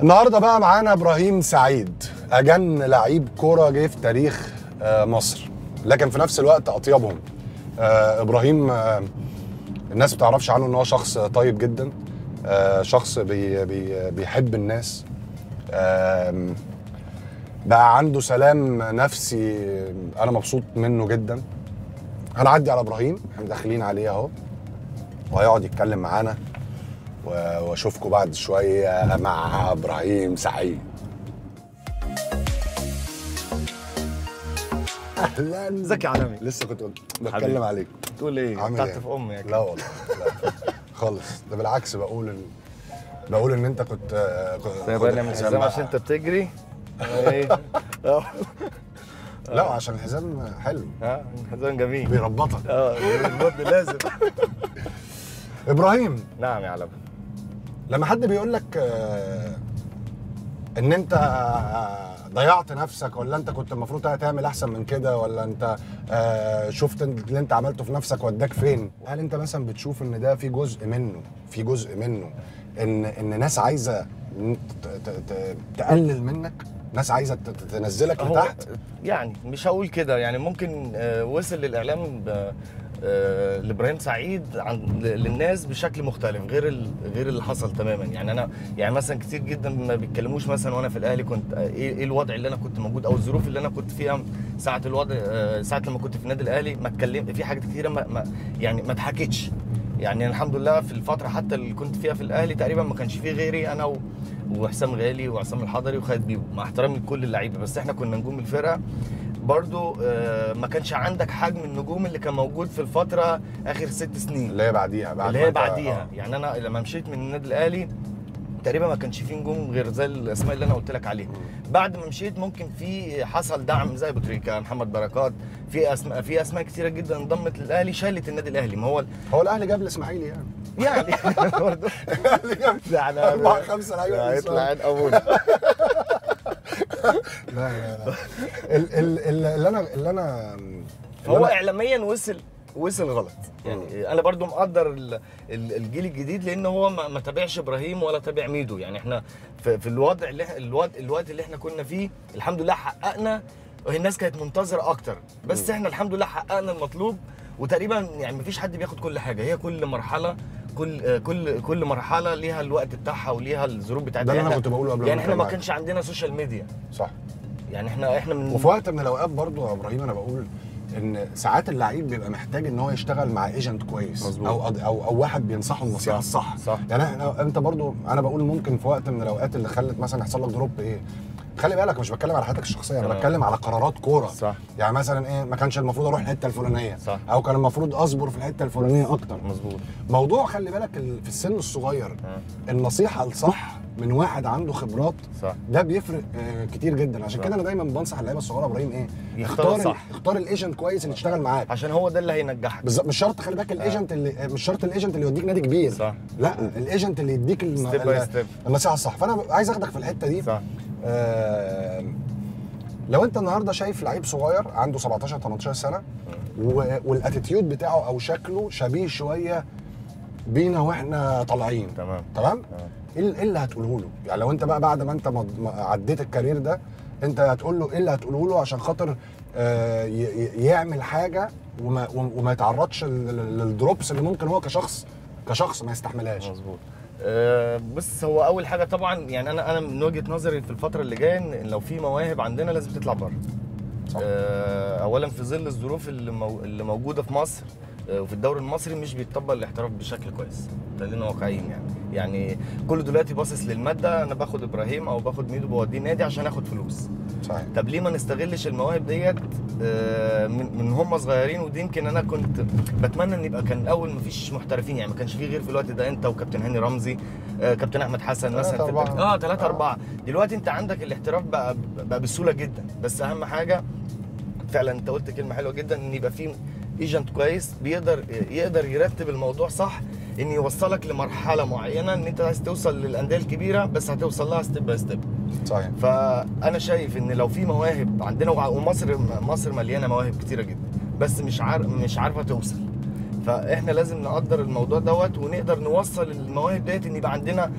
النهارده بقى معانا ابراهيم سعيد اجن لعيب كوره جه في تاريخ آه، مصر لكن في نفس الوقت اطيبهم آه، ابراهيم آه، الناس ما بتعرفش عنه ان هو شخص طيب جدا آه، شخص بي بي بيحب الناس آم، بقى عنده سلام نفسي انا مبسوط منه جدا هنعدي على ابراهيم احنا داخلين عليه اهو وهيقعد يتكلم معانا و- واشوفكم بعد شويه مع ابراهيم سعيد اهلا ازيك يا عالمي لسه كنت قلت حبيبي. بتكلم عليك تقول ايه عامل بتاعت إيه؟ في امي لا والله لا خالص ده بالعكس بقول ان بقول ان انت كنت طيب خد انا من الحزام الحزام بقى. عشان انت بتجري أنا ايه اه لا عشان الحزام حلو اه حزام جميل بيربطك اه البطن لازم ابراهيم نعم يا علم لما حد بيقول لك آه، ان انت آه، ضيعت نفسك ولا انت كنت المفروض تعمل احسن من كده ولا انت آه، شفت اللي انت عملته في نفسك وداك فين هل انت مثلا بتشوف ان ده في جزء منه في جزء منه ان ان ناس عايزه ت- ت- ت- تقلل منك ناس عايزه ت- ت- تنزلك هو لتحت يعني مش هقول كده يعني ممكن آه، وصل للاعلام ب- آه، لابراهيم سعيد عن ل- للناس بشكل مختلف غير ال- غير اللي حصل تماما يعني انا يعني مثلا كتير جدا ما بيتكلموش مثلا وانا في الاهلي كنت آه، ايه إيه الوضع اللي انا كنت موجود او الظروف اللي انا كنت فيها ساعه الوضع آه، ساعه لما كنت في النادي الاهلي ما اتكلم في حاجات كتيره ما ما يعني ما اتحكتش يعني الحمد لله في الفتره حتى اللي كنت فيها في الاهلي تقريبا ما كانش فيه غيري انا و وحسام غالي وعصام الحضري وخالد بيبو مع احترامي لكل اللعيبه بس احنا كنا نجوم الفرقه برضو آه، ما كانش عندك حجم النجوم اللي كان موجود في الفتره اخر ست سنين اللي هي بعديها بعد اللي ما هي انت- بعديها آه. يعني انا لما مشيت من النادي الاهلي تقريبا ما كانش فيه نجوم غير زي الاسماء اللي انا قلت لك عليها بعد ما مشيت ممكن في حصل دعم زي ابو تريكه محمد بركات في اسماء في اسماء كتيره جدا انضمت للاهلي شالت النادي الاهلي ما هو هو الاهلي جاب الاسماعيلي يعني يعني برضه الاهلي جاب يعني أربعة خمسة لعيبة من هيطلع عين ابونا لا لا لا ال- ال- ال- اللي انا اللي انا اللي هو أنا- اعلاميا وصل وصل غلط يعني انا برضو مقدر ال- ال- الجيل الجديد لان هو ما ما تابعش ابراهيم ولا تابع ميدو يعني احنا في, في الوضع اللي إح- الوقت الوقت اللي احنا كنا فيه الحمد لله حققنا الناس كانت منتظره اكتر بس احنا الحمد لله حققنا المطلوب وتقريبا يعني مفيش حد بياخد كل حاجه هي كل مرحله كل آه، كل كل مرحله ليها الوقت بتاعها وليها الظروف بتاعتها ده اللي أنا يعني كنت بقوله قبل ما يعني احنا أتكلم ما معاك. كانش عندنا سوشيال ميديا صح يعني احنا احنا من وفي وقت من الاوقات برضو يا ابراهيم انا بقول ان ساعات اللعيب بيبقى محتاج ان هو يشتغل مع ايجنت كويس مظبوط. او او او واحد بينصحه النصيحه الصح صح. يعني احنا انت برضو انا بقول ممكن في وقت من الاوقات اللي خلت مثلا يحصل لك دروب ايه خلي بالك مش بتكلم على حياتك الشخصيه انا تمام. بتكلم على قرارات كوره صح. يعني مثلا ايه ما كانش المفروض اروح الحته الفلانيه صح. او كان المفروض اصبر في الحته الفلانيه اكتر مظبوط موضوع خلي بالك ال- في السن الصغير النصيحه الصح من واحد عنده خبرات صح ده بيفرق آه، كتير جدا عشان صح. كده انا دايما بنصح اللعيبه الصغيره ابراهيم ايه يختار ال- صح. اختار الايجنت كويس اللي يشتغل معاك عشان هو ده اللي هينجحك بالظبط مش شرط خلي بالك الايجنت اللي آه، مش شرط الايجنت اللي يوديك نادي كبير صح. لا الايجنت اللي يديك الن- Step by ال- step. النصيحه الصح فانا عايز اخدك في الحته دي صح آه لو انت النهارده شايف لعيب صغير عنده 17 18 سنه و- والاتيتيود بتاعه او شكله شبيه شويه بينا واحنا طالعين تمام تمام تمام. ايه ال- إيه اللي هتقوله له يعني لو انت بقى بعد ما انت مض- ما عديت الكارير ده انت هتقول له ايه اللي هتقوله له عشان خاطر آه، ي- ي- يعمل حاجه وما وما يتعرضش لل- لل- للدروبس اللي ممكن هو كشخص كشخص ما يستحملهاش مظبوط أه بص هو اول حاجه طبعا يعني انا انا من وجهه نظري في الفتره اللي جايه ان لو في مواهب عندنا لازم تطلع بره صح. أه اولا في ظل الظروف اللي, مو اللي موجوده في مصر آه، وفي الدوري المصري مش بيتطبق الاحتراف بشكل كويس خلينا واقعيين يعني يعني كله دلوقتي باصص للماده انا باخد ابراهيم او باخد ميدو بوديه نادي عشان اخد فلوس صحيح طب ليه ما نستغلش المواهب ديت آه، من من هم صغيرين ودي يمكن انا كنت بتمنى ان يبقى كان الاول ما فيش محترفين يعني ما كانش فيه غير في الوقت ده انت وكابتن هاني رمزي آه، كابتن احمد حسن تلاتة مثلا في أربعة. البداية. اه ثلاثة آه. أربعة دلوقتي أنت عندك الاحتراف بقى بقى بسهولة جدا بس أهم حاجة فعلا أنت قلت كلمة حلوة جدا إن يبقى في ايجنت كويس بيقدر يقدر يرتب الموضوع صح ان يوصلك لمرحله معينه ان انت عايز توصل للانديه الكبيره بس هتوصل لها ستيب باي ستيب صحيح فانا شايف ان لو في مواهب عندنا وع- ومصر مصر مليانه مواهب كتيره جدا بس مش عار مش عارفه توصل فاحنا لازم نقدر الموضوع دوت ونقدر نوصل المواهب ديت ان يبقى عندنا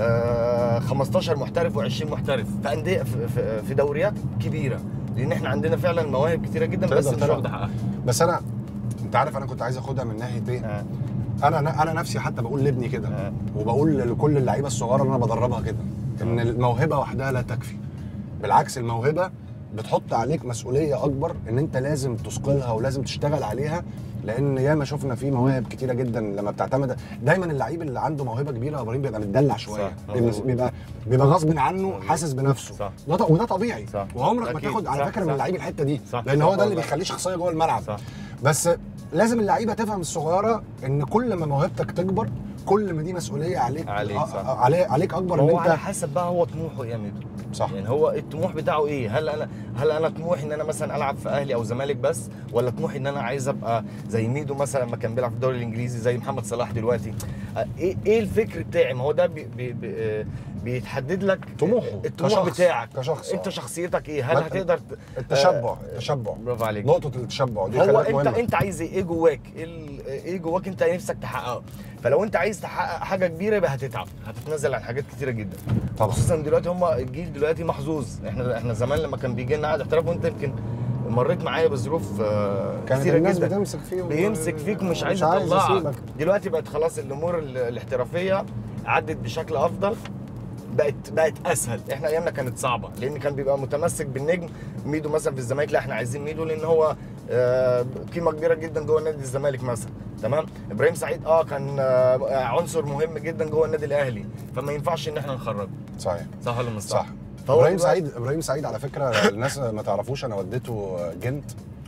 آه 15 محترف و20 محترف في انديه في- في- في دوريات كبيره لان احنا عندنا فعلا مواهب كتيره جدا بس تقدر مش تلعب. واخده حقها بس انا انت عارف انا كنت عايز اخدها من ناحيه ايه آه. انا انا نفسي حتى بقول لابني كده آه. وبقول لكل اللعيبه الصغيره اللي انا بدربها كده ان الموهبه وحدها لا تكفي بالعكس الموهبه بتحط عليك مسؤوليه اكبر ان انت لازم تثقلها ولازم تشتغل عليها لان ياما شفنا في مواهب كتيره جدا لما بتعتمد دايما اللعيب اللي عنده موهبه كبيره يا ابراهيم بيبقى متدلع شويه صح، بيبقى مظبوط. بيبقى, بيبقى غصب عنه حاسس بنفسه صح. ده ط- وده طبيعي صح. وعمرك ما أكيد. تاخد على صح، فكره من صح. اللعيب الحته دي صح، لان صح هو ده اللي والله. بيخليه شخصيه جوه الملعب صح. بس لازم اللعيبه تفهم الصغيره ان كل ما موهبتك تكبر كل ما دي مسؤوليه عليك عليك، آه، صح. آه، عليك عليك اكبر هو ان على انت حسب بقى هو طموحه ايه يا ميدو صح يعني هو الطموح بتاعه ايه هل انا هل انا طموحي ان انا مثلا العب في اهلي او زمالك بس ولا طموحي ان انا عايز ابقى زي ميدو مثلا لما كان بيلعب في الدوري الانجليزي زي محمد صلاح دلوقتي آه، ايه ايه الفكر بتاعي ما هو ده بي بي بي آه، بيتحدد لك طموحه الطموح كشخص- بتاعك كشخص، انت آه. شخصيتك ايه هل ما- هتقدر ت- التشبع آه، التشبع برافو عليك نقطه التشبع دي هو خلت انت مهمة. انت عايز ايه ايه جواك ايه ال- ايه جواك انت نفسك تحققه فلو انت عايز تحقق حاجه كبيره يبقى هتتعب هتتنازل عن حاجات كتيره جدا طبعا خصوصا دلوقتي هم الجيل دلوقتي محظوظ احنا احنا زمان لما كان بيجي لنا عقد احتراف وانت يمكن مريت معايا بظروف آه، كانت كتيره الناس جدا بتمسك فيهم بيمسك فيك ومش عايز عايز يطلعك يسيبك. دلوقتي بقت خلاص الامور ال- الاحترافيه عدت بشكل افضل بقت بقت اسهل احنا ايامنا كانت صعبه لان كان بيبقى متمسك بالنجم ميدو مثلا في الزمالك لا احنا عايزين ميدو لان هو آه، قيمه كبيره جدا جوه نادي الزمالك مثلا تمام ابراهيم سعيد اه كان آه، عنصر مهم جدا جوه النادي الاهلي فما ينفعش ان احنا نخرجه صحيح صح ولا مش صح؟ صح فهو ابراهيم دلوقتي- سعيد ابراهيم سعيد على فكره الناس ما تعرفوش انا وديته جنت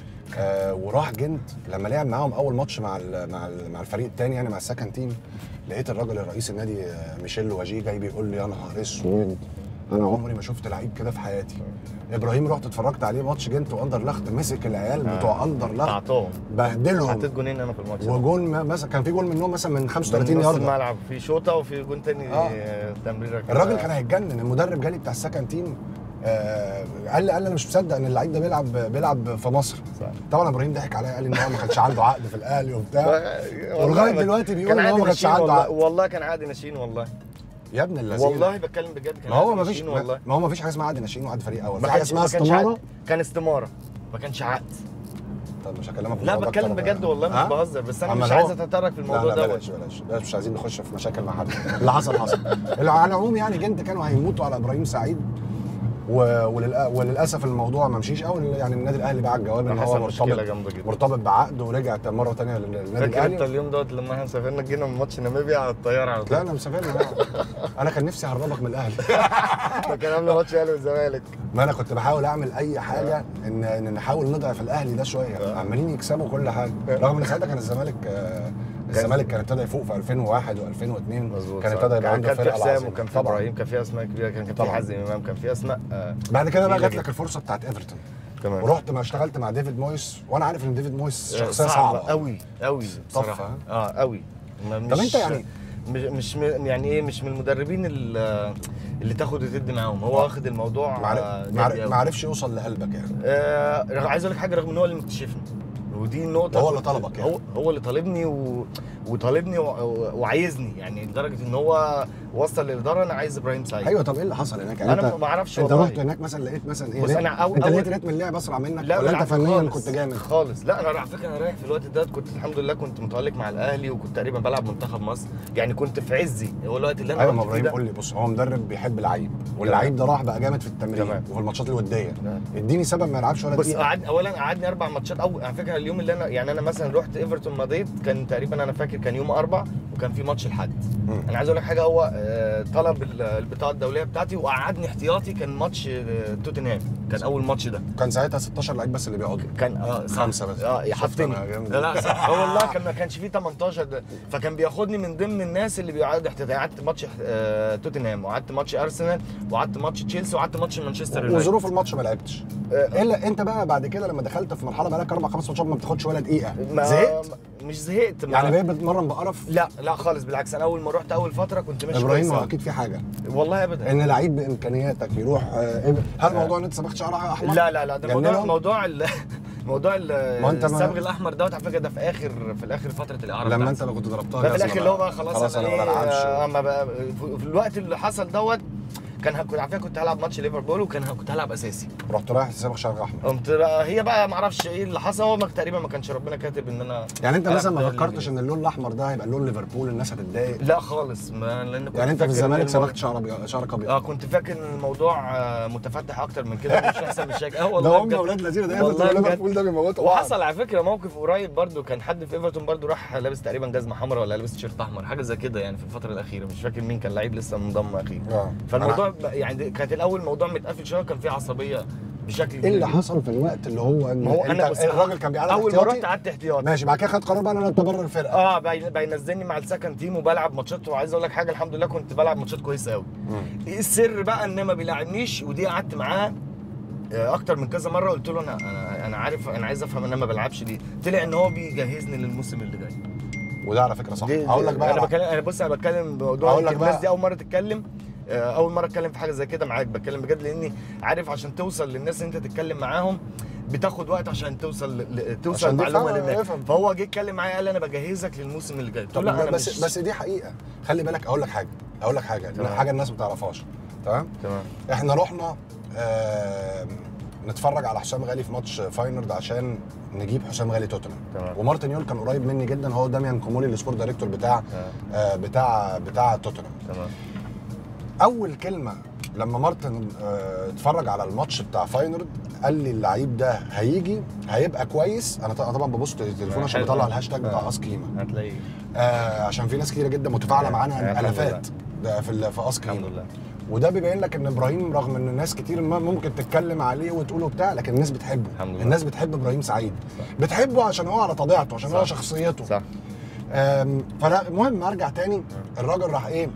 آه وراح جنت لما لعب معاهم اول ماتش مع ال مع ال مع الفريق الثاني يعني مع السكند تيم لقيت الراجل الرئيس النادي آه، ميشيل واجي جاي بيقول لي يا نهار اسود انا عمري ما شفت لعيب كده في حياتي ابراهيم رحت اتفرجت عليه ماتش جنت واندر لخت مسك العيال آه. بتوع اندر لخت قطعتهم بهدلهم حطيت جونين انا في الماتش ده. وجول ما- مثلا كان في جول منهم مثلا من 35 نص يارده الملعب في شوطه وفي جون تاني آه. آه. تمريره كده. الراجل كان هيتجنن المدرب جالي بتاع السكند تيم آه قال لي قال لي انا مش مصدق ان اللعيب ده بيلعب بيلعب في مصر صح. طبعا ابراهيم ضحك عليا قال لي ان هو ما كانش عنده عقد في الاهلي وبتاع والله ولغاية ما- دلوقتي بيقول كان إن هو عادي ما كانش ناشئين عنده والله, عقد. والله كان عادي ناشئين والله يا ابن اللذين والله بتكلم بجد كان ما هو عادي ما فيش ناشئين والله ما هو ما فيش حاجه اسمها عقد ناشئين وعقد فريق اول ما في حاجه كانش- اسمها ما كانش استماره عقد، كان استماره ما كانش عقد طب مش هكلمك في لا الموضوع بتكلم أكتر. بجد والله مش ها؟ بهزر بس انا أما مش هو- عايز اتطرق في الموضوع لا لا دوت بلاش بلاش بلاش مش عايزين نخش في مشاكل مع حد اللي حصل حصل اللي على العموم يعني جنت كانوا هيموتوا على ابراهيم سعيد و... وللأ... وللاسف الموضوع ما مشيش قوي يعني النادي الاهلي باع الجواب ان هو حصل مشكله مرتبط جامده جدا مرتبط بعقد ورجع مره ثانيه للنادي فاكر انت الاهلي اليوم دوت لما احنا سافرنا جينا من ماتش ناميبيا على الطياره على لا طول انا مسافرني انا كان نفسي اهربك من الاهلي ده كان قبل ماتش الاهلي والزمالك ما انا كنت بحاول اعمل اي حاجه ان ان نحاول نضعف الاهلي ده شويه آه. عمالين يكسبوا كل حاجه رغم ان ساعتها كان الزمالك آه، الزمالك كان ابتدى يفوق في 2001 و2002 مظبوط كان صح. ابتدى يبقى عنده كان في فرقه حسام العظيمة. وكان في طبعا ابراهيم كان في اسماء كبيره كان كان في طبعا. حازم امام كان في اسماء آه، بعد كده بقى جميلة جات لك جدا. الفرصه بتاعت ايفرتون تمام ورحت ما اشتغلت مع ديفيد مويس وانا عارف ان ديفيد مويس شخصيه صعبة صعبه قوي قوي بصراحه ها؟ اه قوي ما طب مش- انت يعني- مش مش م- يعني ايه مش من المدربين اللي, اللي تاخد وتدي معاهم هو آه. واخد الموضوع ما عرف- آه، ما عرف- جدي ما أوي. عرفش يوصل لقلبك يعني آه رغم- عايز اقول لك حاجه رغم ان هو اللي مكتشفني ودي النقطه هو اللي طلبك يعني. هو هو اللي طالبني و... وطالبني و... و- وعايزني يعني لدرجه ان هو وصل للاداره انا عايز ابراهيم سعيد ايوه طب ايه اللي حصل هناك يعني انا انت ما اعرفش انت والله. رحت هناك مثلا لقيت مثلا ايه بص لقيت- أنا أول- انت أول- لقيت رتم اللعب اسرع منك لا ولا انت بالعكس فنيا خالص. كنت جامد خالص لا انا على فكره انا رايح في الوقت ده كنت الحمد لله كنت متالق مع الاهلي وكنت تقريبا بلعب منتخب مصر يعني كنت في عزي هو الوقت اللي انا ايوه ما رحت فيه ابراهيم ده قول لي بص هو مدرب بيحب اللعيب واللعيب ده راح بقى جامد في التمرين تمام. وفي الماتشات الوديه تمام. اديني سبب ما يلعبش ولا بص دقيقه قعد اولا قعدني اربع ماتشات او على فكره اليوم اللي انا يعني انا مثلا رحت ايفرتون مضيت كان تقريبا انا فاكر كان يوم اربع وكان في ماتش الحد مم. انا عايز اقول لك حاجه هو آه، طلب ال- البطاقه الدوليه بتاعتي وقعدني احتياطي كان ماتش آه، توتنهام كان اول ماتش ده كان ساعتها 16 لعيب بس اللي بيقعدوا كان اه صح. خمسة بس. اه شفت حطني أنا جامد. لا لا صح هو والله كان ما كانش فيه 18 ده فكان بياخدني من ضمن الناس اللي بيقعدوا احتياطي قعدت ماتش آه، توتنهام وقعدت ماتش ارسنال وقعدت ماتش تشيلسي وقعدت ماتش مانشستر يونايتد وظروف الماتش ما لعبتش آه، الا انت بقى بعد كده لما دخلت في مرحله بقالك اربع خمس ماتشات ما بتاخدش ولا دقيقه ما- زهقت مش زهقت ما- يعني بقيت بتتمرن بقرف لا لا خالص بالعكس انا اول ما رحت اول فتره كنت ماشي ابراهيم كويس هو أوي. اكيد في حاجه والله ابدا ان لعيب بامكانياتك يروح آه، إيه- هل موضوع ان انت صبغت شعر احمر لا لا لا ده موضوع جننهم؟ موضوع ال... موضوع ال- ما أنت ما- الصبغ الاحمر دوت على فكره ده في اخر في الاخر فتره الاعاره لما بتاعتي. انت اللي كنت ضربتها ده في جزمة الاخر اللي هو بقى خلاص, خلاص انا ما إيه، بلعبش آه، اما بقى في في الوقت اللي حصل دوت كان ه- كنت على فكره كنت هلعب ماتش ليفربول وكان ه- كنت هلعب اساسي رحت رايح تسابق شرق احمر قمت بقى هي بقى ما اعرفش ايه اللي حصل هو ما- تقريبا ما كانش ربنا كاتب ان انا يعني انت ألعب مثلا ما في الدوري فكرتش ان اللون الاحمر ده هيبقى لون ليفربول الناس هتتضايق لا خالص ما لان كنت يعني انت في فاكر إن الزمالك الموضوع- سبقت شعر ابيض شعرك ابيض اه كنت فاكر ان الموضوع آه، متفتح اكتر من كده مش احسن من شكل اه ده والله هم بجد. اولاد لذيذ ده والله ايفرتون بجد. وليفربول ده بيموتوا بعض وحصل على فكره موقف قريب برضو كان حد في ايفرتون برضو راح لابس تقريبا جزمه حمراء ولا لابس تيشيرت احمر حاجه زي كده يعني في الفتره الاخيره مش فاكر مين كان لعيب لسه منضم اخير اه فالموضوع ب- يعني دي- كانت الاول موضوع متقفل شويه كان فيه عصبيه بشكل ايه اللي كبير. حصل في الوقت اللي هو ان ما هو انا انت بص الراجل كان بيعلق اول ما احتياطي؟ رحت قعدت احتياطي ماشي بعد كده خد قرار بقى ان انا اتبرر الفرقه اه بي- بينزلني مع السكند تيم وبلعب ماتشات وعايز اقول لك حاجه الحمد لله كنت بلعب ماتشات كويسه قوي مم. ايه السر بقى ان ما بيلاعبنيش ودي قعدت معاه آه، اكتر من كذا مره قلت له انا انا انا عارف انا عايز افهم ان انا ما بلعبش ليه طلع ان هو بيجهزني للموسم اللي جاي وده على فكره صح دي- هقول لك بقى انا على- بكلم انا بص انا بتكلم بموضوع هقول لك يمكن الناس بقى- دي اول مره تتكلم آه، اول مره اتكلم في حاجه زي كده معاك بتكلم بجد لاني عارف عشان توصل للناس اللي انت تتكلم معاهم بتاخد وقت عشان توصل ل... ل- توصل عشان المعلومه يفهم- للناس يفهم. فهو جه اتكلم معايا قال لي انا بجهزك للموسم اللي جاي قلت له طب لا انا بس مش بس دي حقيقه خلي بالك اقول لك حاجه اقول لك حاجه تمام. حاجه الناس ما تعرفهاش تمام تمام احنا رحنا آه نتفرج على حسام غالي في ماتش فاينورد عشان نجيب حسام غالي توتنهام تمام. ومارتن يول كان قريب مني جدا هو داميان كومولي السبورت دايركتور بتاع تمام آه بتاع بتاع توتنهام تمام اول كلمه لما مارتن آه، اتفرج على الماتش بتاع فاينورد قال لي اللعيب ده هيجي هيبقى كويس انا ط- طبعا ببص التليفون آه، عشان حلو. بطلع الهاشتاج بتاع آه. اسكيما هتلاقيه آه عشان في ناس كتيره جدا متفاعله آه، معانا الحمد الافات ده في ال- في الحمد اسكيما لله وده بيبين لك ان ابراهيم رغم ان ناس كتير ما ممكن تتكلم عليه وتقوله بتاع لكن الناس بتحبه الحمد لله. الناس بتحب ابراهيم سعيد صح. بتحبه عشان هو على طبيعته عشان هو صح. شخصيته صح آم، فانا المهم ارجع تاني الراجل راح ايه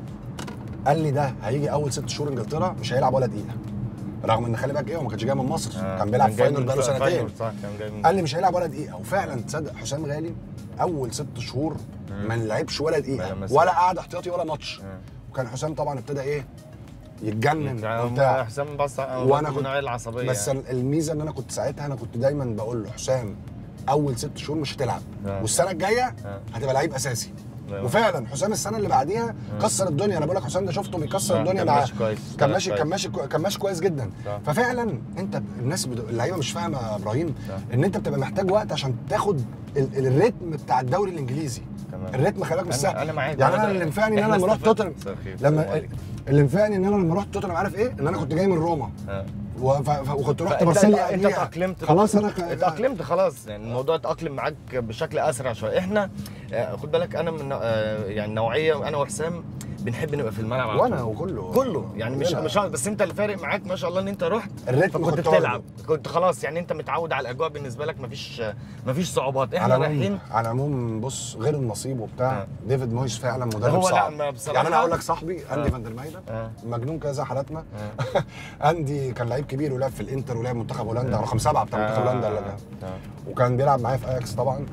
قال لي ده هيجي اول ست شهور انجلترا مش هيلعب ولا دقيقه رغم ان خلي بالك ايه هو ما كانش جاي من مصر آه، كان بيلعب جاي فاينل من بقاله ف- سنتين فاينل، صح كان جاي من قال لي مش هيلعب ولا دقيقه وفعلا تصدق حسام غالي اول ست شهور ما لعبش ولا دقيقه ما لمس- ولا قعد احتياطي ولا ماتش آه. وكان حسام طبعا ابتدى ايه يتجنن يعني وبتاع حسام بس وأنا كنت- نوع العصبيه بس يعني. الميزه ان انا كنت ساعتها انا كنت دايما بقول له حسام اول ست شهور مش هتلعب آه. والسنه الجايه آه. هتبقى لعيب اساسي أيوة. وفعلا حسام السنه اللي بعديها كسر الدنيا انا بقول لك حسام ده شفته بيكسر آه، الدنيا كان مع ماشي كويس. كان لا، ماشي كويس. كان ماشي كو- كان ماشي كويس جدا صح. ففعلا انت الناس بد... اللعيبه مش فاهمه يا ابراهيم صح. ان انت بتبقى محتاج وقت عشان تاخد ال... الريتم بتاع الدوري الانجليزي تمام. الريتم خلي بالك مش أنا- سهل أنا معاك. يعني هو انا ده- اللي نفعني ان إحنا انا لما رحت استفدنا. توتنهام مساء الخير. السلام لما عليكم. اللي نفعني ان انا لما رحت توتنهام عارف ايه ان انا كنت جاي من روما آه. و... ف... ف... وكنت رحت فأنت- مارسيليا انت قبليها. اتاقلمت خلاص انا ك... اتاقلمت خلاص يعني الموضوع اتاقلم معاك بشكل اسرع شويه احنا آه، خد بالك انا من آه، يعني نوعيه انا وحسام بنحب نبقى في الملعب على وانا طول. وكله كله يعني مش كلنا. مش بس انت اللي فارق معاك ما شاء الله ان انت رحت الريتم فكنت كنت بتلعب واخده. كنت خلاص يعني انت متعود على الاجواء بالنسبه لك مفيش مفيش صعوبات احنا على العموم رايحين على العموم بص غير النصيب وبتاع آه. ديفيد مويس فعلا مدرب هو لا، صعب ما بصراحة- يعني انا اقول لك صاحبي اندي آه. فان der مايدا آه. مجنون كذا حالاتنا آه. اندي كان لعيب كبير ولعب في الانتر ولعب منتخب هولندا رقم سبعه بتاع منتخب آه. هولندا اللي جه. آه. وكان بيلعب معايا في اياكس طبعا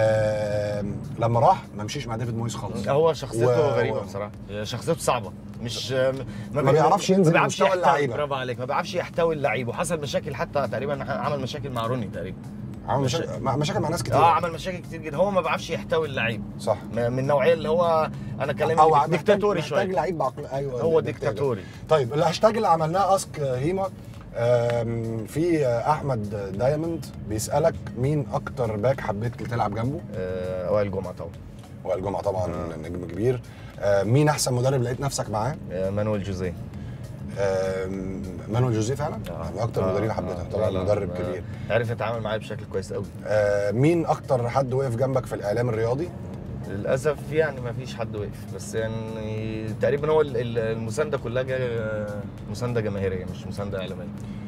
آم، لما راح ما مشيش مع ديفيد مويس خالص هو شخصيته و- غريبه و- بصراحه شخصيته صعبه مش ما بيعرفش ينزل ما بيعرفش لمستوى يحتوي اللعيبة. برافو عليك ما بيعرفش يحتوي اللعيب وحصل مشاكل حتى تقريبا عمل مشاكل مع روني تقريبا عمل مشاكل مع- مشاكل مع ناس كتير اه عمل مشاكل كتير جدا هو ما بيعرفش يحتوي اللعيب صح م- من النوعيه اللي هو انا كلامي او ديك- ديكتاتوري محتاج شويه لعيب بعقل ايوه هو اللي محتاجه. ديكتاتوري طيب الهاشتاج اللي عملناه اسك هيما آم، في احمد دايموند بيسالك مين اكتر باك حبيت تلعب جنبه آه، وائل جمعه طبعا وائل جمعه طبعا نجم كبير آه، مين احسن مدرب لقيت نفسك معاه آه، مانويل جوزيه آم، مانويل جوزيه فعلا من اكتر المدربين حبيتها طبعا لا، لا، مدرب آه، كبير عرف يتعامل معايا بشكل كويس قوي آه، مين اكتر حد وقف جنبك في الاعلام الرياضي للاسف يعني ما فيش حد وقف بس يعني تقريبا هو ال- ال- المسانده كلها جايه مسانده جماهيريه مش مسانده اعلاميه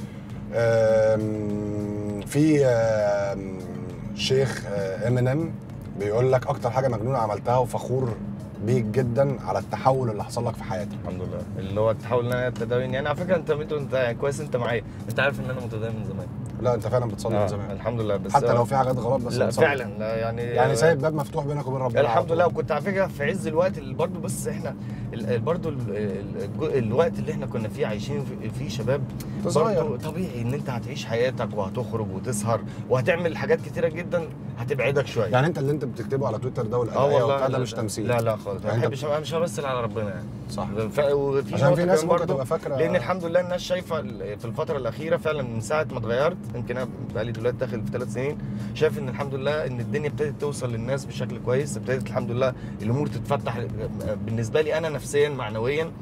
آم، في آم، شيخ ام ان ام بيقول لك اكتر حاجه مجنونه عملتها وفخور بيك جدا على التحول اللي حصل لك في حياتك الحمد لله اللي هو تحاول ان انا اتداوين يعني على فكره انت انت انت كويس انت معايا انت عارف ان انا متدين من زمان لا انت فعلا بتصلي من آه زمان الحمد لله بس حتى لو في حاجات غلط بس لا بتصلي. فعلا لا يعني يعني سايب باب مفتوح بينك وبين ربنا على الحمد طول. لله وكنت على فكره في عز الوقت اللي برضه بس احنا ال- ال- برضه ال- ال- الج- الوقت اللي احنا كنا فيه عايشين في- فيه شباب أنت صغير. برضه طبيعي ان انت هتعيش حياتك وهتخرج وتسهر وهتعمل حاجات كتيره جدا هتبعدك شويه يعني انت اللي انت بتكتبه على تويتر ده اه والادعيه والله وبتاع ده لا- مش تمثيل لا لا خالص ما يعني أنت- بحبش أنا مش همثل على ربنا يعني صح ف... وفي عشان في نقطة ناس كمان ممكن برضه، تبقى فاكره لان الحمد لله الناس شايفه ال- في الفتره الاخيره فعلا من ساعه ما اتغيرت يمكن انا بقالي دلوقتي داخل في ثلاث سنين شايف ان الحمد لله ان الدنيا ابتدت توصل للناس بشكل كويس ابتدت الحمد لله الامور تتفتح بالنسبه لي انا نفسيا معنويا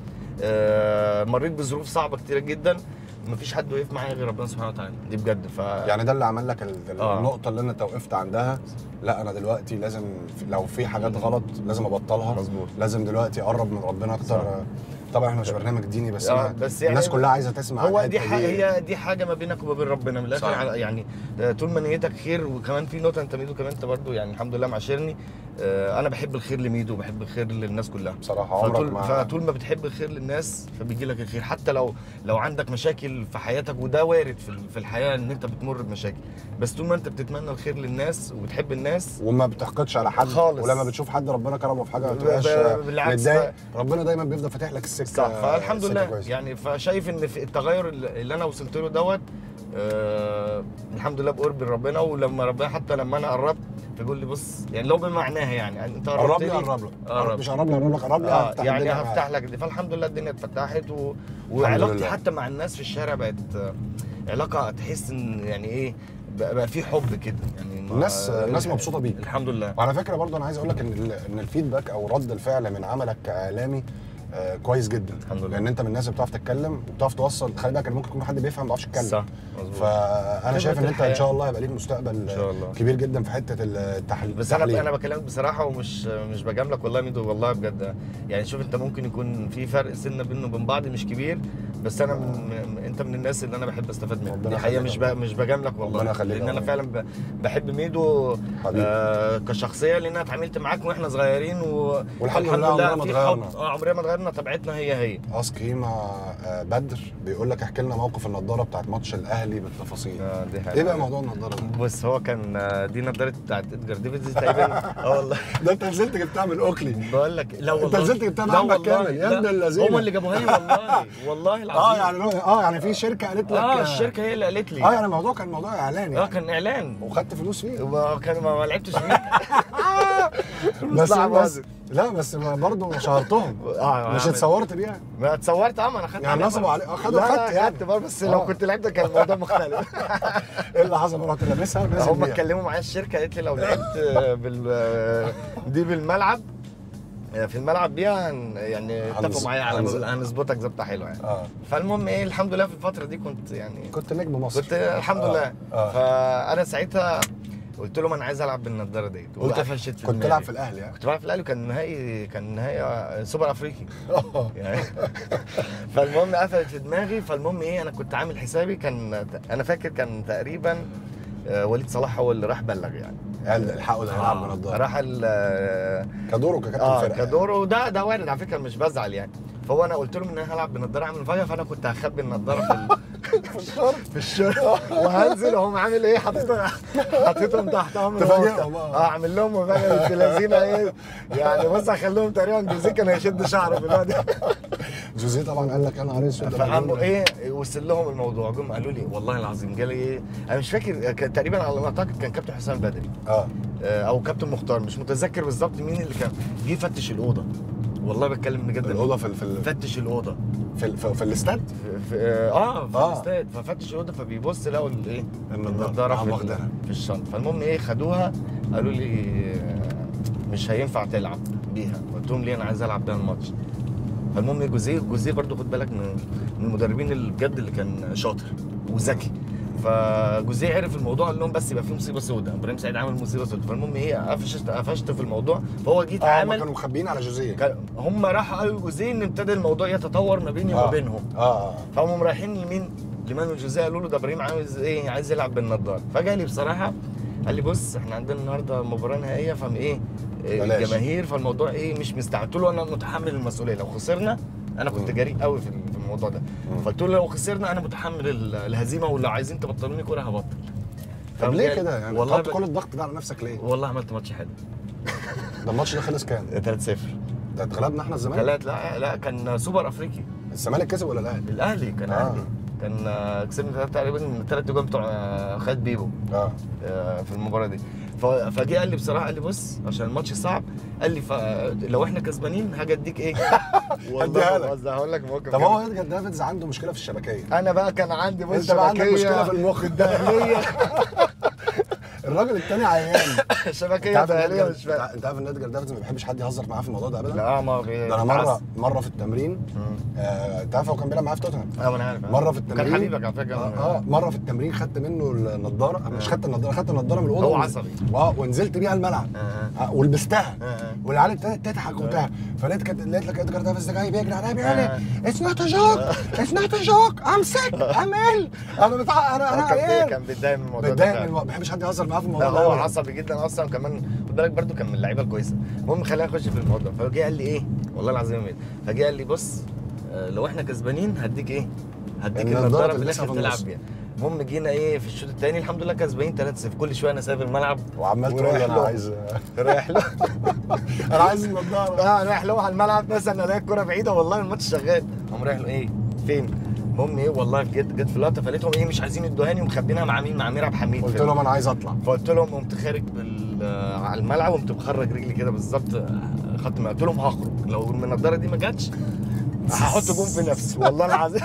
آه، مريت بظروف صعبه كتيره جدا مفيش حد وقف معايا غير ربنا سبحانه وتعالى دي بجد ف يعني ده اللي عمل لك ال- آه. النقطه اللي انت وقفت عندها لا انا دلوقتي لازم لو في حاجات غلط لازم ابطلها مظبوط لازم دلوقتي اقرب من ربنا اكتر صح. طبعا احنا مش برنامج ديني بس, آه، أنا بس يعني الناس كلها عايزه تسمع هو الحتة دي حاجه هي دي حاجه ما بينك وما بين ربنا من الاخر صح. على يعني آه، طول ما نيتك خير وكمان في نقطه انت ميدو كمان انت برضو يعني الحمد لله معاشرني آه، انا بحب الخير لميدو وبحب الخير للناس كلها بصراحه عمرك فطول, ما فطول ما بتحب الخير للناس فبيجي لك الخير حتى لو لو عندك مشاكل في حياتك وده وارد في, ال- في الحياه ان انت بتمر بمشاكل بس طول ما انت بتتمنى الخير للناس وبتحب الناس وما بتحقدش على حد خالص. ولما بتشوف حد ربنا كرمه في حاجه ما ب- تبقاش ب- بالعكس متضايق بقى. ربنا دايما بيفضل فاتح لك السكه صح فالحمد السكة لله كويسة. يعني فشايف ان في التغير اللي اللي انا وصلت له دوت آه الحمد لله بقرب ربنا ولما ربنا حتى لما انا قربت فيقول لي بص يعني لو بمعناها يعني, يعني انت قربت قرب لي لي قرب لك قرب. مش قرب لي قرب لك قرب لي اه هفتح يعني الدنيا معاك. هفتح لك دي فالحمد لله الدنيا اتفتحت و... وعلاقتي لله. حتى مع الناس في الشارع بقت آه، علاقه تحس ان يعني ايه بقى, بقى في حب كده يعني ما- الناس الناس مبسوطه بيك الحمد لله وعلى فكره برضه انا عايز اقول لك ان ال- ان الفيدباك او رد الفعل من عملك كاعلامي آه كويس جدا الحمد لله. لان انت من الناس اللي بتعرف تتكلم وبتعرف توصل خلي بالك ان ممكن يكون حد بيفهم ما بيعرفش يتكلم صح مظبوط فانا شايف ان انت ان الحياة. شاء الله هيبقى ليك مستقبل ان شاء الله كبير جدا في حته التحليل بس انا انا بكلمك بصراحه ومش مش بجاملك والله ميدو والله بجد يعني شوف انت ممكن يكون في فرق سنه بينه وبين بعض مش كبير بس انا من من- انت من الناس اللي انا بحب استفاد منها ربنا دي حقيقه يخليك مش يا ب- مش بجاملك والله ربنا يخليك لان يا انا رب. فعلا ب- بحب ميدو حبيبي. آه كشخصيه لان انا اتعاملت معاك واحنا صغيرين و... والحمد لله عمرنا ما في اتغيرنا. حب- اه عمرنا ما اتغيرنا طبيعتنا هي هي اسك هيما آه، بدر بيقول لك احكي لنا موقف النضاره بتاعت ماتش الاهلي بالتفاصيل آه دي حقيقة. ايه بقى موضوع النضاره ده؟ بص هو كان آه، دي نضاره بتاعت ادجار ديفيدز تقريبا اه والله ده انت نزلت جبتها من اوكلي بقول لك لا انت والله نزلت جبتها لا مع أحمد والله، كامل، يا لا. ابن اللذينة. هم اللي جابوها لي والله والله العظيم اه يعني اه يعني في شركه قالت لك اه الشركه هي اللي قالت لي اه يعني الموضوع كان موضوع اعلاني اه يعني. كان اعلان وخدت فلوس فيه وما كان ما ما لعبتش فيه بس صعب بس هذا. لا بس برضه شهرتهم اه مش عامل. اتصورت بيها ما اتصورت اه ما انا خدت يعني عليها نصبوا برضه. عليه- اه خدوا- لا، خدت لا، يعني. خدت برضه بس اه. لو كنت لعبت كان الموضوع مختلف ايه اللي حصل رحت لابسها ونازل هم بيها اتكلموا معايا الشركه قالت لي لو لعبت آه، بال آه، دي بالملعب آه، في الملعب بيها هن- يعني هنز- اتفقوا معايا على هنز- هنظبطك ظبطه حلوه يعني اه فالمهم ايه الحمد لله في الفتره دي كنت يعني كنت نجم مصر كنت الحمد آه. لله اه فانا ساعتها قلت لهم انا عايز العب بالنضاره ديت قلت وقفشت في كنت دماغي. تلعب في الاهلي ها كنت بلعب في الاهلي كان نهائي كان نهائي سوبر افريقي اه يعني فالمهم قفلت في دماغي فالمهم ايه انا كنت عامل حسابي كان انا فاكر كان تقريبا آه، وليد صلاح هو اللي راح بلغ يعني قال الحقوا ده هيلعب آه، بنضاره راح ال آه، كدوره ككابتن اه فرقه كدوره ده ده وارد على فكره مش بزعل يعني فهو انا قلت لهم ان انا هلعب بنضاره اعمل مفاجاه فانا كنت هخبي النضاره في ال... في الشورت وهنزل وهم عامل ايه حاططهم حاططهم تحتهم تفاجئهم، اه. اه اعمل لهم مفاجاه في لذينه ايه يعني بص هخليهم تقريبا جوزيه كان هيشد شعره في الوقت ده جوزيه طبعا قال لك يا نهار اسود ده فقاموا مجنون. ايه وصل لهم الموضوع جم قالوا لي والله العظيم جالي ايه انا مش فاكر كان تقريبا على ما اعتقد كان كابتن حسام بدري اه آه، او كابتن مختار مش متذكر بالظبط مين اللي كان جه يفتش الاوضه والله بتكلم بجد الاوضه في ال- في ال- فتش الاوضه في, ال- في, في الاستاد في في اه في آه. الاستاد ففتش الاوضه فبيبص لقوا الايه النضارة. النضاره آه، في, واخدها. ال- في الشنطه فالمهم ايه خدوها قالوا لي آه، مش هينفع تلعب بيها قلت لهم ليه انا عايز العب بيها الماتش فالمهم ايه جوزيه جوزيه برضو خد بالك من من المدربين اللي بجد اللي كان شاطر وذكي فجوزيه عرف الموضوع قال لهم بس يبقى في مصيبه سوداء ابراهيم سعيد عامل مصيبه سوداء فالمهم ايه قفشت قفشت في الموضوع فهو جه اه هم اتعامل كانوا مخبيين على جوزيه كان- هم راحوا قالوا لجوزيه ان ابتدى الموضوع يتطور ما بيني وما آه. بينهم اه اه فهم رايحين لمين؟ لمانويل جوزيه قالوا له ده ابراهيم عايز ايه؟ عايز يلعب بالنضاره فجالي بصراحه قال لي بص احنا عندنا النهارده مباراه نهائيه فم ايه إيه بلاش. الجماهير فالموضوع ايه مش مستعد قلت له انا متحمل المسؤوليه لو خسرنا انا كنت مم. جريء قوي في في الموضوع ده مم. فقلت له لو خسرنا انا متحمل ال- الهزيمه ولو عايزين تبطلوني كوره هبطل طب فقام ليه جاي- كده يعني والله تحط ب- كل الضغط ده على نفسك ليه؟ والله عملت ماتش حلو ده الماتش ده خلص كام؟ 3-0 ده اتغلبنا احنا الزمالك ثلاث لا لا كان سوبر افريقي الزمالك كسب ولا الاهلي؟ الاهلي كان آه. اهلي كان آه، كسبنا ثلاثة تقريبا الثلاث جوان بتوع آه، خالد بيبو اه آه، في المباراه دي ف- فجه قال لي بصراحه قال لي بص عشان الماتش صعب قال لي ف- لو احنا كسبانين هاجي اديك ايه هديها لك. بهزر، هقول لك موقف طب جامد. هو ادجار دافيدز عنده مشكله في الشبكيه انا بقى كان عندي بص انت بقى عندك شبكية مشكله في المخ دهليه الراجل التاني عيان انت شبكيه عارف ان دهليه ادجار مش فاهم انت عارف ان ادجار دافيدز ما بيحبش حد يهزر معاه في الموضوع ده ابدا لا ما ده انا مره مره في التمرين آه، انت عارف هو كان بيلعب معايا في توتنهام اه ما انا عارف مره في التمرين كان حبيبك على فكره اه آه، مره في التمرين خدت منه النضاره مش خدت النضاره خدت النضاره من الاوضه هو ون- عصبي. اه ونزلت بيها الملعب آه. آه، ولبستها آه، آه. والعيال ابتدت تضحك وبتاع فلقيت كانت لقيت لك ادجار دافيز ده جاي بيجري عليا بيقول آه. لي اتس نوت ا جوك اتس نوت ا جوك ام سيك ام ال انا بتاع انا انا كان بي- عيان كان بيتضايق من الموضوع ده بتضايق فعلا. من الم- ما بحبش حد يهزر معاه في لا الموضوع ده هو أبداً. عصبي جدا اصلا كمان خد بالك برده كان من اللعيبه الكويسه المهم خلينا نخش في الموضوع فجه قال لي ايه والله العظيم إيه؟ فجه قال لي بص آه، لو احنا كسبانين هديك ايه هديك النضارة النضاره في تلبسها الاخر في تلعب النص. بيها المهم جينا ايه في الشوط الثاني الحمد لله كسبانين 3-0 كل شويه انا سايب الملعب وعمال تقول ورايح لي انا له. عايز رايح له انا عايز النضاره اه رايح له على الملعب مثلا الاقي الكوره بعيده والله الماتش شغال قام رايح له ايه فين المهم ايه والله جت جت في لقطه فلقيتهم ايه مش عايزين يدوهاني ومخبينها مع مين مع ميراب حميد قلت في- لهم انا عايز اطلع فقلت لهم قمت خارج بال... آه، على الملعب وقمت مخرج رجلي كده بالظبط آه، خدت قلت لهم هخرج لو النضاره دي ما جاتش هحط جون في نفسي والله العظيم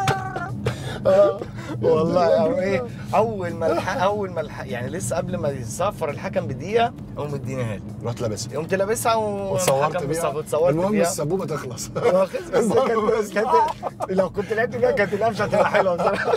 آه، والله أو ايه اول ما الح... اول ما الح... يعني لسه قبل ما يصفر الحكم بدقيقه قوم مدينيها لي رحت لابسها قمت لابسها واتصورت والحكم بيها بيصف- اتصورت المهم بيها السبوبه تخلص بس كانت كانت لو كنت لعبت بيها كانت القفشه هتبقى حلوه بصراحه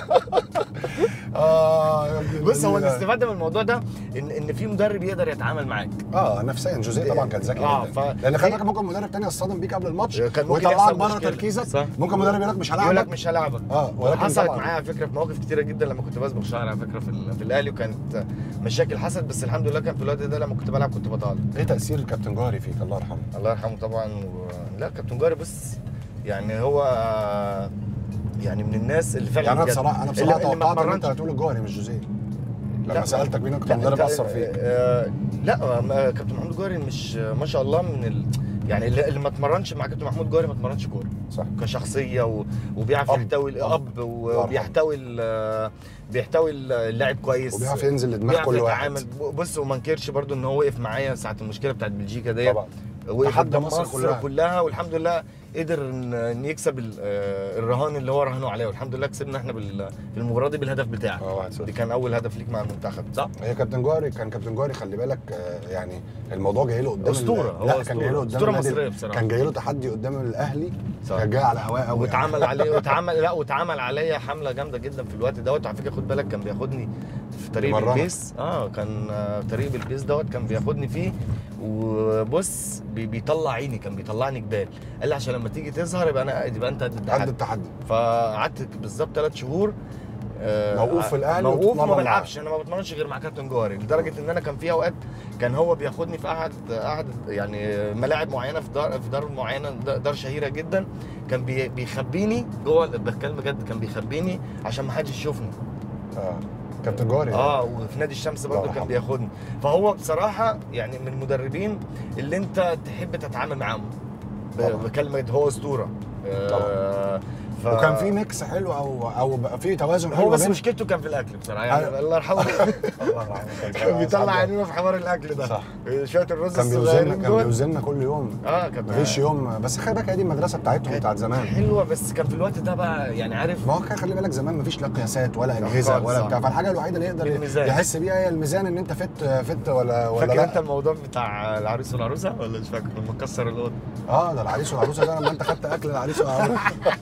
اه يا ابن بص هو اللذينة. الاستفاده من الموضوع ده ان ان في مدرب يقدر يتعامل معاك اه نفسيا جوزيه طبعا كان ذكي آه، جدا ف- لان خلي بالك ممكن مدرب تاني يصطدم بيك قبل الماتش كان ممكن ويطلعك يحصل بره مشكلة. تركيزك صح. ممكن مدرب يقول لك مش يقول لك هلاعبك مش هلاعبك اه ولكن حصلت طبعاً- معايا على فكره في مواقف كتيره جدا لما كنت بصبغ شعري على فكره في, ال- في الاهلي وكانت مشاكل حصلت بس الحمد لله كان في الوقت ده لما كنت بلعب كنت بطالع ايه تاثير الكابتن جوهري فيك الله يرحمه الله يرحمه طبعا و... لا كابتن جاري بص يعني هو يعني من الناس اللي فعلا يعني انا بجد- بصراحه انا اللي- بصراحه اللي ما توقعت ان انت اتمرنش. هتقول الجوهري مش جوزيه لما لا. سالتك مين اكتر لا، مدرب أنت- اثر فيك آه، لا ما- كابتن محمود جوهري مش ما شاء الله من ال... يعني اللي, اللي ما اتمرنش مع كابتن محمود جوهري ما اتمرنش كوره صح كشخصيه و... وبيعرف أب. يحتوي أب. الاب الله وبيحتوي ال... بيحتوي اللاعب كويس وبيعرف ينزل لدماغ بيعرف كل واحد يتعامل. بص وما انكرش برضو ان هو وقف معايا ساعه المشكله بتاعت بلجيكا ديت طبعا وقف تحدى قدام مصر مصر كلها. كلها. كلها والحمد لله قدر ان إن يكسب ال- آه، الرهان اللي هو رهنه عليه والحمد لله كسبنا احنا بال- في المباراه دي بالهدف بتاعك اه واحد صفر. دي كان اول هدف ليك مع المنتخب صح؟ هي كابتن جوهري كان كابتن جوهري خلي بالك آه، يعني الموضوع جاي له قدام ال- أسطورة، هو لا كان جاي له أسطورة. قدام أسطورة النادي- مصرية بصراحة. كان جاي له تحدي قدام الاهلي صح. كان جاي على هواه قوي واتعمل عليه واتعمل لا واتعمل عليا حمله جامده جدا في الوقت دوت على فكره خد بالك كان بياخدني في طريق يمرنك. بالبيس اه كان آه، طريق بالبيس دوت كان بياخدني فيه وبص بي- بيطلع عيني كان بيطلعني جبال قال لي عشان لما تيجي تظهر يبقى انا يبقى انت قد قد التحدي التحدي فقعدت بالظبط ثلاث شهور آه، موقوف في الأهلي موقوف وتتمرن وما معاه. بلعبش انا ما بتمرنش غير مع كابتن جوهري لدرجه ان انا كان في اوقات كان هو بياخدني في احد احد يعني ملاعب معينه في دار في دار معينه د- دار شهيره جدا كان بي- بيخبيني جوه بتكلم بجد كان بيخبيني عشان ما حدش يشوفني اه كابتن جوهري اه وفي نادي الشمس الله برضه يرحمه. كان بياخدني فهو بصراحه يعني من المدربين اللي انت تحب تتعامل معاهم ب- طبعا. بكلمه هو اسطوره آه ف... وكان في ميكس حلو او او بقى في توازن حلو هو ما بس بين- مشكلته كان في الاكل بصراحه يعني أيوة. الله يرحمه الله يرحمه. كان بيطلع صح. عينينا في حوار الاكل ده صح. شويه الرز كان بيوزننا الصغيرين كان دول بيوزننا كل يوم اه كانت مفيش يوم بس خلي بالك هي دي المدرسه بتاعتهم بتاعت زمان حلوه بس كان في الوقت ده بقى يعني عارف ما هو كان خلي بالك زمان مفيش لا قياسات ولا اجهزه خالص، ولا صح. بتاع فالحاجه الوحيده اللي يقدر الميزان. يحس بيها هي الميزان ان انت فت فت ولا ولا فاكر لا انت الموضوع بتاع العريس والعروسه ولا مش فاكر لما كسر الاوضه اه ده العريس والعروسه ده لما انت خدت اكل العريس والعروسه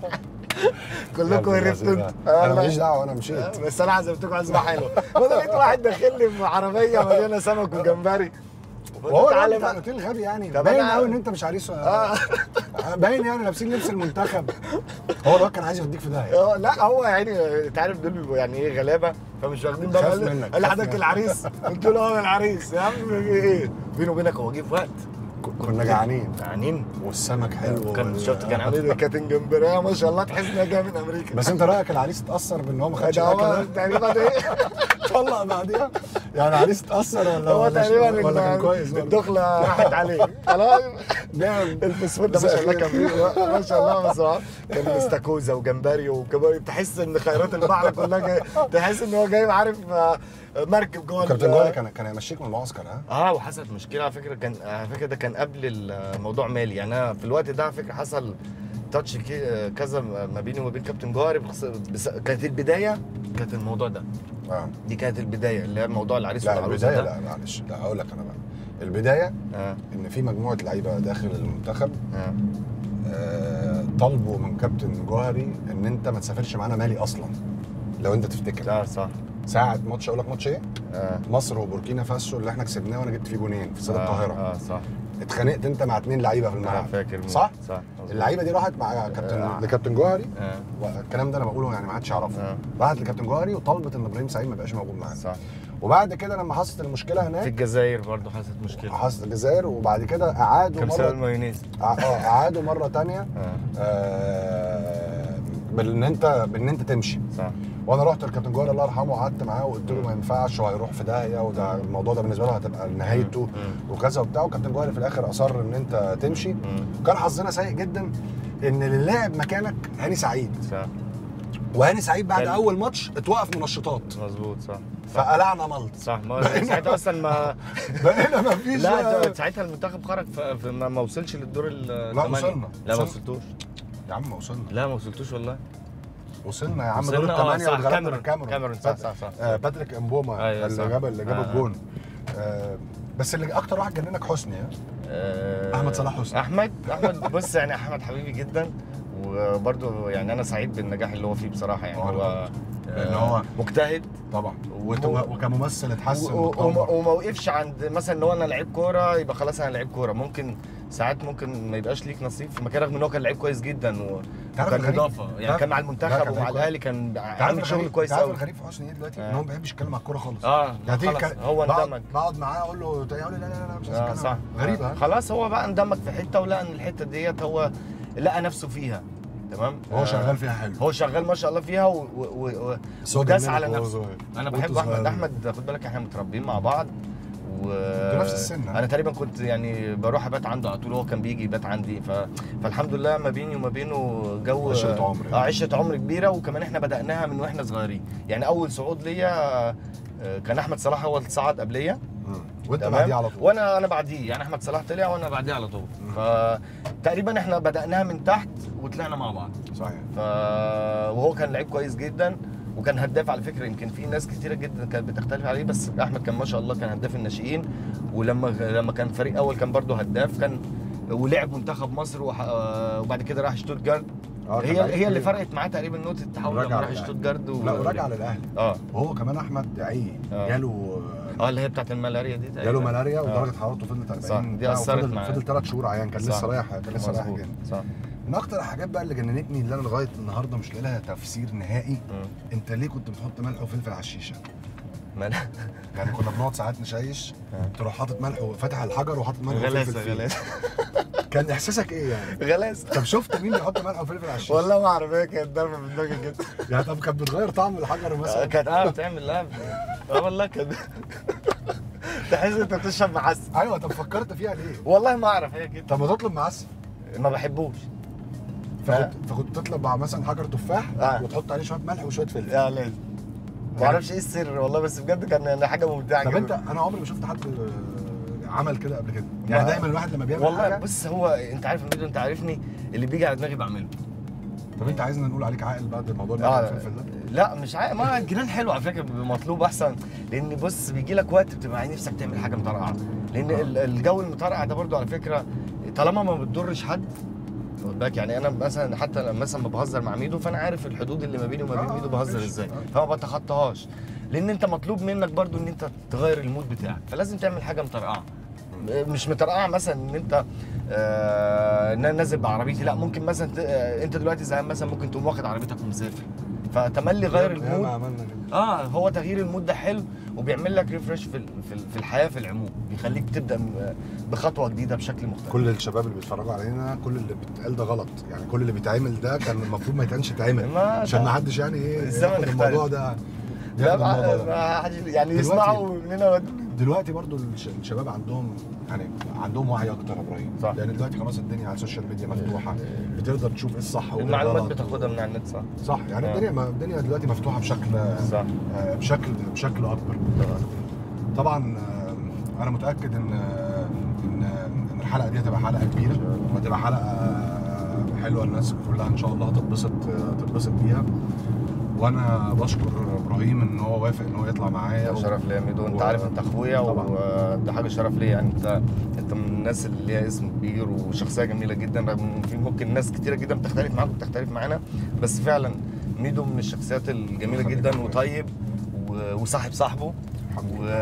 كلكم هربتوا انتوا انا ماليش دعوه انا مشيت آه، بس انا عزمتكم عزمه حلوه وانا لقيت واحد داخل لي في عربيه مليانه سمك وجمبري وهو تعالى الراجل بتاع بقى. الاوتيل غبي يعني طب باين أنا- قوي ان انت مش عريس اه باين يعني لابسين لبس المنتخب هو الواد كان عايز يوديك في داهيه آه، لا هو يعني انت عارف دول بيبقوا يعني ايه غلابه فمش واخدين بالهم خاف قال لي- منك، قال لي خاف حضرتك منك. العريس قلت له اه أنا العريس يا عم في ايه بيني وبينك هو جه في وقت ك- كنا جعانين جعانين والسمك حلو كان وال- شفت كان عامل كاتن جمبريه ما شاء الله تحس انها جايه من امريكا بس انت رايك العريس اتاثر بان هو ما خدش ده هو الاكل ده؟ تقريبا ايه طلع بعديها يعني العريس اتاثر ولا هو ولا تقريبا ولا كان كويس برضه؟ الدخله راحت عليه خلاص نعم الفسفور ده ما شاء الله كان فيه ما شاء الله ما شاء الله كان استاكوزا وجمبري وكباري تحس ان خيرات البحر كلها جاي تحس ان هو جايب عارف آه، مركب جوه كابتن ال- جوهري كان كان هيمشيك من المعسكر ها؟ اه وحصلت مشكله على فكره كان على فكره ده كان قبل الموضوع مالي يعني انا في الوقت ده على فكره حصل تاتش كي- كذا ما بيني وما بين كابتن جوهري بس بس كانت البدايه كانت الموضوع ده اه دي كانت البدايه اللي هي موضوع العريس لا والعروسه البدايه ده لا معلش لا هقول لك انا بقى البدايه اه ان في مجموعه لعيبه داخل المنتخب اه آه، طالبوا من كابتن جوهري ان انت ما تسافرش معانا مالي اصلا لو انت تفتكر لا صح ساعه ماتش اقول لك ماتش ايه؟ اه مصر وبوركينا فاسو اللي احنا كسبناه وانا جبت فيه جونين في استاد القاهره اه صح اتخانقت انت مع اتنين لعيبه في انا الملعب فاكر صح؟ صح مظبوط. اللعيبه دي راحت مع كابتن آه. لكابتن جوهري اه والكلام ده انا بقوله يعني ما حدش يعرفه آه. راحت لكابتن جوهري وطلبت ان ابراهيم سعيد ما يبقاش موجود معانا صح وبعد كده لما حصلت المشكله في هناك الجزائر برضه حصلت مشكله حصلت الجزائر وبعد كده اعادوا كان بسبب مره المايونيز اه اعادوا مره تانية اه آه بان انت بان انت تمشي صح وانا رحت لكابتن جوهري الله يرحمه وقعدت معاه وقلت له ما ينفعش وهيروح في داهيه وده الموضوع ده بالنسبه له هتبقى نهايته مم. وكذا وبتاع وكابتن جوهري في الاخر اصر ان انت تمشي مم. وكان حظنا سيء جدا ان اللي لعب مكانك هاني سعيد صح وهاني سعيد بعد كان- اول ماتش اتوقف منشطات مظبوط صح فقلعنا ملط صح ما ساعتها اصلا ما بقينا ما فيش لا ده ساعتها المنتخب خرج ف- ف- ما ما وصلش للدور ال لا، الثمانية. وصلنا. لا ما وصلنا. وصلتوش يا عم وصلنا لا ما وصلتوش والله وصلنا يا عم دور وصلنا، اه، الثمانيه صح، واتغلبنا كاميرون. من الكاميرون كاميرون، صح، صح، صح. آه باتريك امبوما ايوه، اللي صح. جاب اللي جاب آه. الجون آه بس اللي اكتر واحد جننك حسني ها آه، أحمد صلاح حسني. احمد احمد بص يعني احمد حبيبي جدا وبرده يعني انا سعيد بالنجاح اللي هو فيه بصراحه يعني هو هو لأن آه، هو- مجتهد طبعا وت- وكممثل اتحسن و- و- وما واتطور. وما وقفش عند مثلا ان هو انا لعيب كوره يبقى خلاص انا لعيب كوره ممكن ساعات ممكن ما يبقاش ليك نصيب في مكان رغم ان هو كان لعيب كويس جدا و... تعرف وكان الغريب؟ اضافه يعني تعرف- كان مع لا، المنتخب كان ومع لعيب كويس. الاهلي كان تعرف عامل شغل الغريب- كويس تعرف قوي الغريب في حسني ايه دلوقتي؟ آه. ان هو ما بيحبش يتكلم على الكوره خالص اه يعني خلاص كان- هو بقعد- اندمج بقعد معاه اقول له يقول لي لا لا لا مش عايز اه أتكلم. صح غريبه آه. ها؟ خلاص هو بقى اندمج في حته ولقى ان الحته ديت هو لقى نفسه فيها تمام وهو آه، شغال فيها حلو هو شغال ما شاء الله فيها و... و... و... بس هو وداس جننك على وهو نفسه صغير. انا وأنتوا بحب احمد صغيرين. احمد خد بالك احنا متربيين مع بعض و انتوا نفس السن، ها؟ انا تقريبا كنت يعني بروح ابات عنده على طول هو كان بيجي يبات عندي ف... فالحمد لله ما بيني وما بينه جو عشرة عمر يعني. اه عشره عمر كبيره وكمان احنا بداناها من واحنا صغيرين يعني اول صعود ليا آه، كان احمد صلاح هو اللي صعد قبليه مم. وانت تمام؟ بعديه على طول وانا انا بعديه يعني احمد صلاح طلع وانا بعديه على طول فتقريبا احنا بداناها من تحت وطلعنا مع بعض صحيح ف وهو كان لعيب كويس جدا وكان هداف على فكره يمكن في ناس كتيره جدا كانت بتختلف عليه بس احمد كان ما شاء الله كان هداف الناشئين ولما لما كان فريق اول كان برضه هداف كان ولعب منتخب مصر وح... وبعد كده راح شتوتجارت آه، كان هي لعيب هي اللي كبير. فرقت معاه تقريبا نقطه التحول ورجع لما راح للأهلي. شتوتجارت و... لا ورجع للاهلي اه وهو كمان احمد عي آه. جاله اه اللي هي بتاعت الملاريا دي تقريبا جاله ملاريا آه. ودرجه حرارته فضلت 40 صح، دي بتاع، أثرت وفضل- معاه. فضل ثلاث شهور عيان كان صح. لسه رايح كان لسه رايح مظبوط جدا صح من اكتر الحاجات بقى اللي جننتني اللي انا لغايه النهارده مش لاقي لها تفسير نهائي مم. انت ليه كنت بتحط ملح وفلفل على الشيشه مل- يعني كنا بنقعد ساعات نشيش آه. تروح حاطط ملح وفاتح الحجر وحاطط ملح وفلفل غلاسه فيه غلاسه كان احساسك ايه يعني غلاسه طب شفت مين بيحط ملح وفلفل على الشيشه والله ما اعرف هي كانت ضربه في دماغي كده يعني طب كانت بتغير طعم الحجر مثلا كانت اه بتعمل لا اه والله كانت تحس انت بتشرب معسل ايوه طب فكرت فيها ليه والله ما اعرف هي كده طب ما تطلب معسل ما بحبوش فكنت فكنت تطلب مع مثلا حجر تفاح آه. وتحط عليه شويه ملح وشويه فلفل يا لازم ما اعرفش ايه السر والله بس بجد كان يعني حاجه ممتعه طب جدا. انت انا عمري ما شفت حد آه، عمل كده قبل كده يعني ما- دايما الواحد لما بيعمل والله حاجه بص هو انت عارف يا ميدو انت عارفني اللي بيجي على دماغي بعمله طب انت عايزنا نقول عليك عاقل بعد الموضوع اللي اه الفلفل ده لا مش عارف ما الجنان حلو على فكره بيبقى مطلوب احسن لان بص بيجي لك وقت بتبقى نفسك تعمل حاجه مطرقعه لان ال- الجو المطرقع ده برضو على فكره طالما ما بتضرش حد خد بالك يعني انا مثلا حتى لما مثلا بهزر مع ميدو فانا عارف الحدود اللي ما بيني وما بين آه، ميدو بهزر ماشي. ازاي آه. فما بتخطاهاش لان انت مطلوب منك برضو ان انت تغير المود بتاعك فلازم تعمل حاجه مطرقعه مش مطرقعه مثلا ان انت آه ان انا نازل بعربيتي لا ممكن مثلا ت... آه انت دلوقتي زهقان مثلا ممكن تقوم واخد عربيتك ومسافر فتملي غير ياما المود عملنا كده اه هو تغيير المود ده حلو وبيعمل لك ريفرش في ال- في ال- في الحياه في العموم بيخليك تبدا م- بخطوه جديده بشكل مختلف كل الشباب اللي بيتفرجوا علينا كل اللي بيتقال ده غلط يعني كل اللي بيتعمل ده كان المفروض ما يتقالش يتعمل ما عشان ده- ما حدش يعني ايه الزمن ياخد اختلف. الموضوع ده لا ياخد الموضوع ما ده ما حدش يعني دلوقتي- يسمعوا مننا ود- دلوقتي برضو الش- الشباب عندهم يعني عندهم وعي اكتر يا ابراهيم صح. لان دلوقتي خلاص الدنيا على السوشيال ميديا مفتوحه بتقدر تشوف ايه الصح وايه المعلومات الغلط. بتاخدها من على النت صح صح يعني آه. الدنيا ما الدنيا دلوقتي مفتوحه بشكل صح آه، بشكل بشكل اكبر طبعا آه، انا متاكد ان آه، ان ان الحلقه دي هتبقى حلقه كبيره وهتبقى حلقه آه، حلوه الناس كلها ان شاء الله هتتبسط آه، تتبسط بيها وانا بشكر ابراهيم ان هو وافق ان هو يطلع معايا ده شرف ليا يا ميدو انت و- عارف انت اخويا طبعا. وده حاجه شرف ليا يعني انت انت من الناس اللي ليها اسم كبير وشخصيه جميله جدا رغم ان في ممكن ناس كتيره جدا بتختلف معاك وبتختلف معانا بس فعلا ميدو من الشخصيات الجميله خليك جدا أخويا. وطيب و- وصاحب صاحبه الحمد لله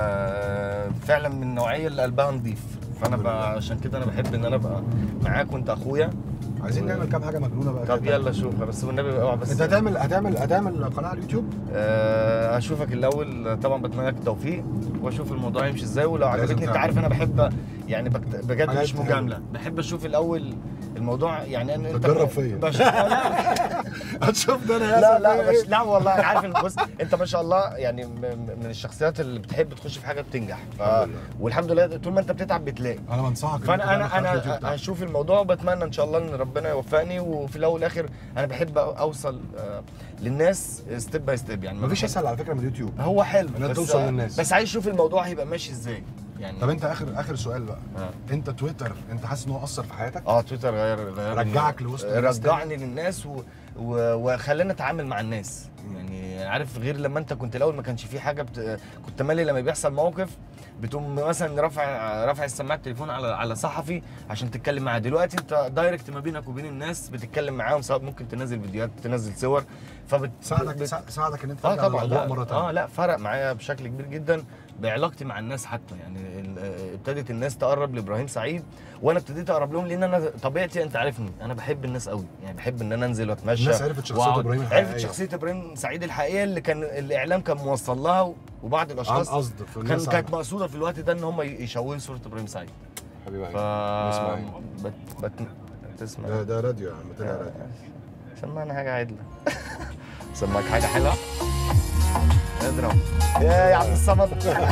وفعلا من النوعيه اللي قلبها نضيف فانا الحمد بقى لله. عشان كده انا بحب ان انا ابقى معاك وانت اخويا عايزين نعمل كام حاجه مجنونه بقى طب كده. يلا شوف بس والنبي اوعى بس انت هتعمل هتعمل هتعمل قناه على اليوتيوب آه، اشوفك الاول طبعا بتمنى لك التوفيق واشوف الموضوع يمشي ازاي ولو لازم عجبتني انت تعمل. عارف انا بحب يعني بكت- بجد حاجات مش مجامله بحب اشوف الاول الموضوع يعني أنا- انت بتجرب فيا. بش... لا هتشوف ده انا لا لا بش... لا والله انا عارف ان بص انت ما شاء الله يعني م- م- من الشخصيات اللي بتحب تخش في حاجه بتنجح ف... الحمد لله. والحمد لله طول ما انت بتتعب بتلاقي انا بنصحك إن أنت فانا تعمل انا قناة اليوتيوب انا بتاعتك. اشوف الموضوع وبتمنى ان شاء الله ان ربنا يوفقني وفي الاول والاخر انا بحب اوصل آه، للناس ستيب باي ستيب يعني ما مفيش بحب- اسهل على فكره من اليوتيوب هو حلو إنها بس توصل للناس. بس عايز اشوف الموضوع هيبقى ماشي ازاي يعني طب انت اخر اخر سؤال بقى آه. انت تويتر انت حاسس ان هو اثر في حياتك اه تويتر غير غير رجعك لوسط الناس رجعني للناس و... و... وخلاني اتعامل مع الناس يعني عارف غير لما انت كنت الاول ما كانش في حاجه بت... كنت مالي لما بيحصل موقف بتقوم مثلا رافع رافع السماعه التليفون على على صحفي عشان تتكلم معاه دلوقتي انت دايركت ما بينك وبين الناس بتتكلم معاهم سواء ممكن تنزل فيديوهات تنزل صور فبت ساعدك بت- سا- ساعدك ان انت اه ترجع طبعا للاضواء لا مره ثانيه اه لا فرق معايا بشكل كبير جدا بعلاقتي مع الناس حتى يعني ال- آه، ابتدت الناس تقرب لابراهيم سعيد وانا ابتديت اقرب لهم لان انا طبيعتي انت عارفني انا بحب الناس قوي يعني بحب ان انا انزل واتمشى الناس عرفت شخصية وأقعد. إبراهيم عرفت الحقيقية. شخصيه ابراهيم سعيد الحقيقيه اللي كان الاعلام كان موصل لها وبعض عن الاشخاص قصد في كان الناس كانت عنك. مقصوده في الوقت ده ان هم يشوهوا صوره ابراهيم سعيد حبيبي ف عيني. نسمع ايه؟ بت... بت... تسمع ده ده راديو يا عم طلع راديو سمعنا حاجة عدلة سمعك حاجة حلوة اضرب يا يا عبد الصمد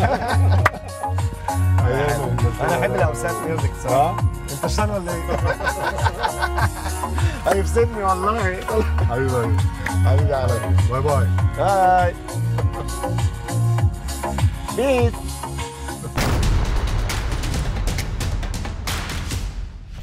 انا احب الاوساط ميوزك صراحة اه انت شان ولا ايه؟ هيفسدني والله حبيبي عيني. حبيبي على باي باي باي بيس